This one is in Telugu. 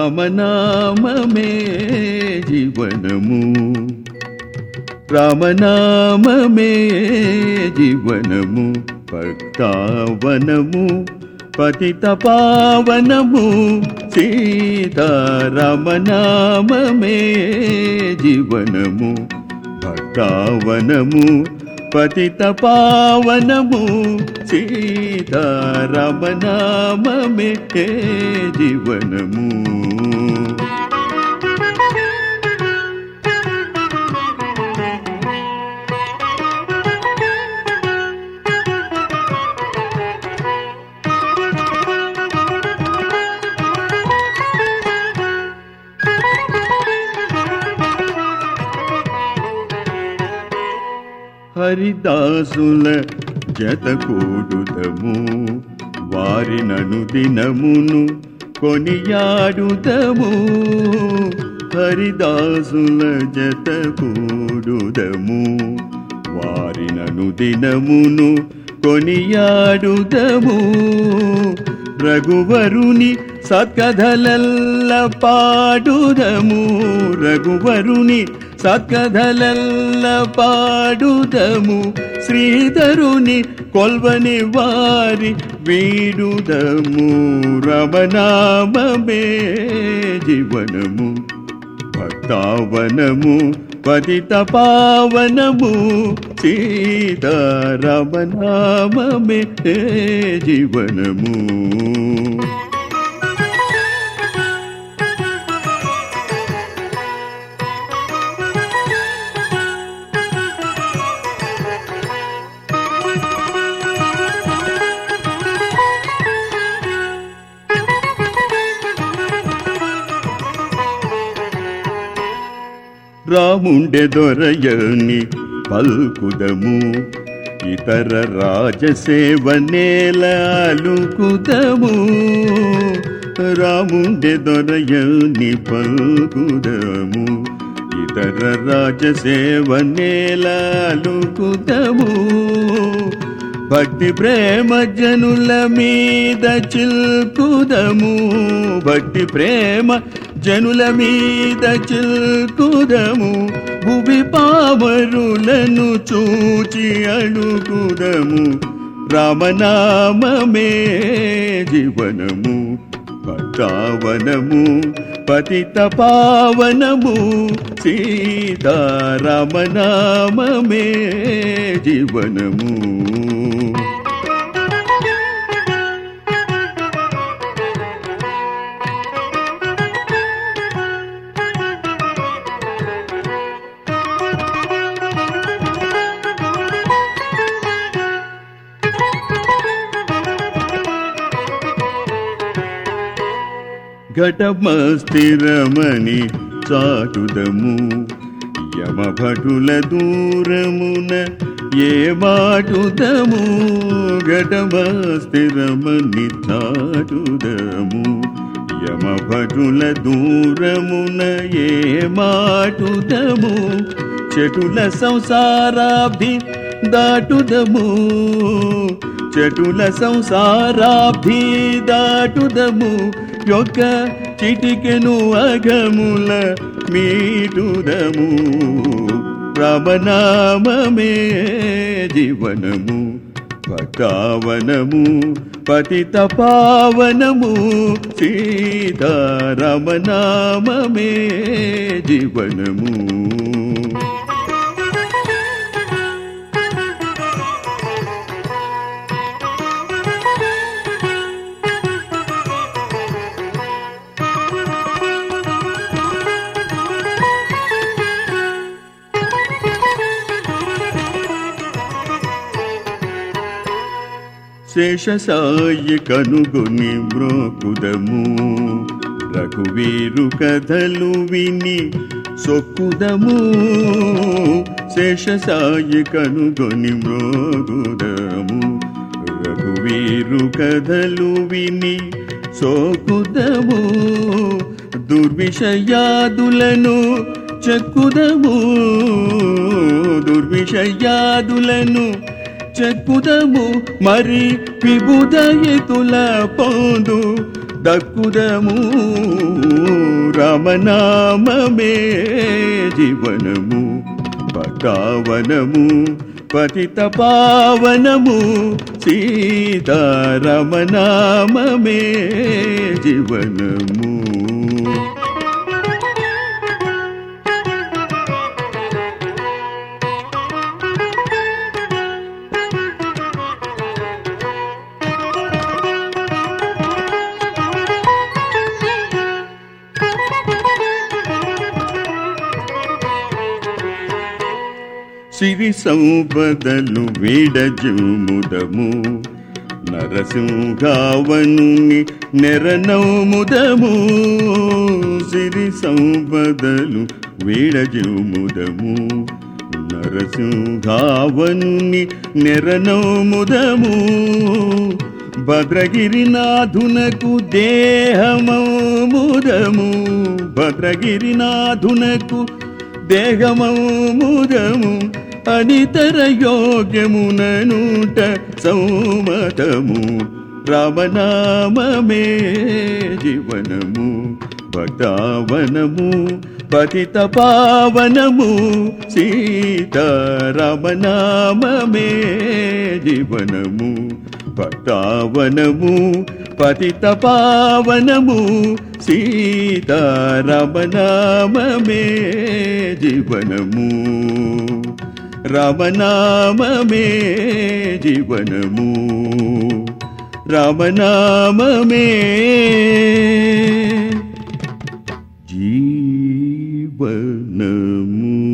రామనామమే జీవనము రామనామమే జీవనము భక్తావనము పతిత పావనము సీతారామనామమే జీవనము భక్తావనము పతిత పావనము సీతారామనామమే జీవనము హరిదాసుల జతకూడుదము వారినను దినమును కొనియాడుదము హరిదాసుల జతకూడుదము వారినను దినమును కొనియాడుదము రఘువరుని సత్కథలల్ల పాడుదము రఘువరుని సత్కథలల్ల పాడుదము శ్రీధరుని కొల్వని వారి వీడుదము రమనామమే జీవనము భక్తావనము పతిత పావనము సీతారామనామమే జీవనము రాముండె దొరయని పల్కుదము ఇతర రాజసేవ నేలాలుకుదము రాముండె దొరయని పల్కుదము ఇతర రాజసేవ నేలాలుకుదము భక్తి ప్రేమ జనుల మీద చిల్కుదము భక్తి ప్రేమ జనుల మీద చిల్కుదము భువి పావరులను చూచి అడుగుదము రామనామమే జీవనము భక్తావనము పతిత పావనము సీతారామనామమే జీవనము ఘటమస్థిరమని చాటుదము యమభటుల దూరమున ఏ మాటుదము ఘటమస్థిరమని చాటుదము యమభటుల దూరమున ఏ మాటుదము చెటుల సంసారాబ్ధి దాటుదము చెటుల సంసారాబ్ధి దాటుదము యొక్క చిటికెను అగముల మీటుదము రామనామమే జీవనము భక్తావనము పతిత పావనము సీతారామనామమే జీవనము శేషసాయి కనుగొని మ్రోకుదము రఘువీరు కథలు విని సొక్కుదము శేషసాయి కనుగొని మ్రోగుదము రఘువీరు కథలు విని సోకుదము దుర్విషయాదులను చెక్కుదము దుర్విషయాదులను చెక్కుదము మరి విబుదయతుల పొందు దక్కుదము రమనామమే జీవనము పటావనము పతిత పావనము సీతారమనామమే జీవనము సిరి సంపదలు వీడజుముదము నరసింహావనుని నెరనౌముదము సిరి సంపదలు వీడజుముదము నరసింహావనుని నెరనౌముదము భద్రగిరినాథునకు దేహమౌముదము భద్రగిరినాథునకు దేహమౌముదము అనితర యోగ్యముననుట సౌమతము రామనామమే జీవనము భక్తావనము పతిత పావనము సీతారామనామమే జీవనము భక్తావనము పతిత పావనము సీతారామనామమే జీవనము రామనామమే జీవనము రామనామమే జీవనము